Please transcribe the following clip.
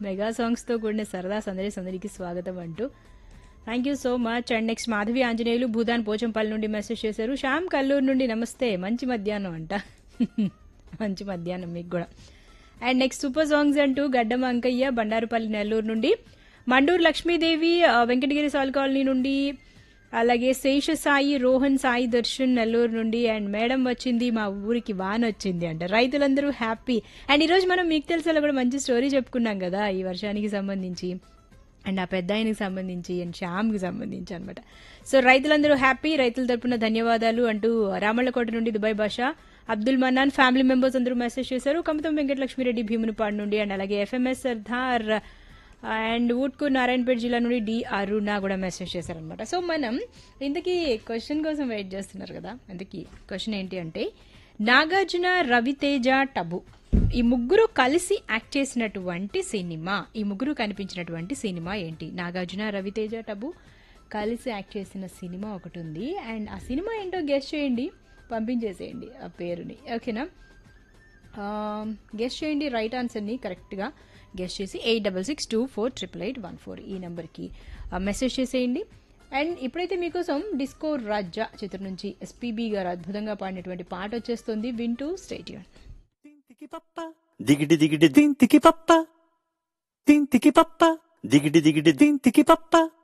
mega సాంగ్స్తో కూడిన సరదా సందడి సందడికి స్వాగతం అంటూ thank you so much and next Madhavi Anjaneyulu Bhoodan Pochampally నుండి మెసేజ్ చేశారు శ్యామ్ కల్లూరు నుండి నమస్తే మంచి మధ్యాహ్నం అంట మంచి మధ్యాహ్నం మీకు కూడా అండ్ నెక్స్ట్ సూపర్ సాంగ్స్ అంటూ గడ్డం అంకయ్య బండారుపల్లి నెల్లూరు నుండి మండూరు లక్ష్మీదేవి ఆ, వెంకటగిరి సాల్ కాలనీ నుండి అలాగే శేష సాయి రోహన్ సాయి దర్శన్ నెల్లూరు నుండి అండ్ మేడం వచ్చింది మా ఊరికి వాన్ వచ్చింది అంట రైతులందరూ హ్యాపీ అండ్ ఈరోజు మనం మీకు తెలిసేలా కూడా మంచి స్టోరీ చెప్పుకున్నాం కదా ఈ వర్షానికి సంబంధించి అండ్ ఆ పెద్ద ఆయనకి సంబంధించి అండ్ శ్యామ్కి సంబంధించి అనమాట సో రైతులందరూ హ్యాపీ రైతుల తరపున ధన్యవాదాలు అంటూ రామళ్ళకోట నుండి Dubai Basha Abdul Mannan family members అందరూ మెసేజ్ చేశారు కమతం వెంకటలక్ష్మిరెడ్డి భీమునిపాడు నుండి అండ్ అలాగే ఎఫ్ఎంఎస్ సర్దార్ అండ్ ఊట్కూర్ నారాయణపేట జిల్లా నుండి డి అరుణ కూడా మెసేజ్ చేశారనమాట సో మనం ఇంతకీ క్వశ్చన్ కోసం వెయిట్ చేస్తున్నారు కదా ఇంతకీ క్వశ్చన్ ఏంటి అంటే నాగార్జున రవితేజ టబు ఈ ముగ్గురు కలిసి యాక్ట్ చేసినటువంటి సినిమా ఈ ముగ్గురు కనిపించినటువంటి సినిమా ఏంటి నాగార్జున రవితేజ టబు కలిసి యాక్ట్ చేసిన సినిమా ఒకటి ఉంది అండ్ ఆ సినిమా ఏంటో గెస్ట్ చేయండి పంపించేసేయండి ఆ పేరుని ఓకేనా గెస్ట్ చేయండి రైట్ ఆన్సర్ని కరెక్ట్గా గెస్ట్ చేసి eight double six two four triple eight one four ఈ నెంబర్కి మెసేజ్ చేసేయండి అండ్ ఇప్పుడైతే మీకోసం డిస్కో రాజా చిత్రం నుంచి ఎస్పీబీ గారు అద్భుతంగా పాడినటువంటి పాట వచ్చేస్తుంది వింటూ స్టేట్యూన్ తింతికి పప్ప దిగిడి దిగిడి దింతికి పప్ప తింతికి పప్ప దిగిడి దిగిడి దింతికి పప్ప